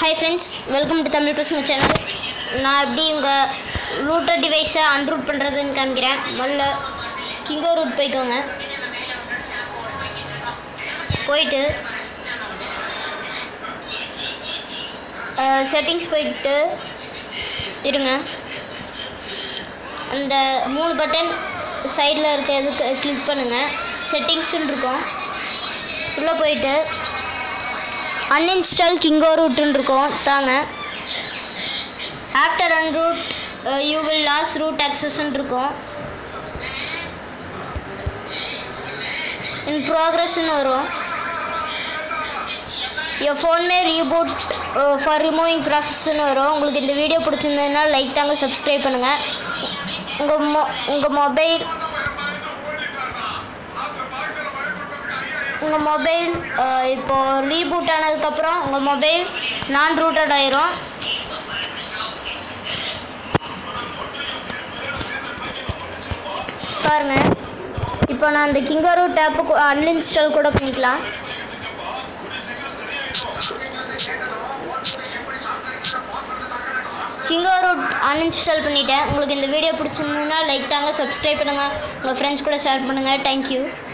hi friends welcome to Tamil பசங்க channel நான் எப்படி உங்கள் ரூட்டர் டிவைஸை அன்ரூட் பண்ணுறதுன்னு காமிக்கிறேன் முதல்ல கிங்கோ ரூட் போய்க்கோங்க போயிட்டு செட்டிங்ஸ் போய்கிட்டு இருங்க அந்த மூணு பட்டன் சைடில் இருக்க இதுக்கு கிளிக் பண்ணுங்கள் செட்டிங்ஸ்னு இருக்கும் உள்ளே போயிட்டு அன்இன்ஸ்டால் கிங்கோ ரூட்டுன்னு இருக்கும் தாங்க after unroot you will lose root ஆக்சஸ்ன்னு இருக்கும் இன் ப்ராக்ரஸ்னு வரும் your phone may reboot uh, for removing ப்ராசஸ்னு வரும் உங்களுக்கு இந்த வீடியோ பிடிச்சிருந்ததுன்னா லைக் தாங்க சப்ஸ்கிரைப் பண்ணுங்கள் உங்கள் மொ உங்கள் மொபைல் உங்கள் மொபைல் இப்போ ரீபூட் ஆனதுக்கப்புறம் உங்கள் மொபைல் நான் ரூட்டட் ஆயிரும் பாருங்க இப்போ நான் அந்த கிங்கரூ டேப்பு அன்இன்ஸ்டால் கூட பண்ணிக்கலாம் கிங்கோ ரூட் அன்இன்ஸ்டால் பண்ணிட்டேன் உங்களுக்கு இந்த வீடியோ பிடிச்சிருந்ததுன்னா லைக் தாங்க சப்ஸ்கிரைப் பண்ணுங்கள் உங்கள் ஃப்ரெண்ட்ஸ் கூட ஷேர் பண்ணுங்கள் தேங்க்யூ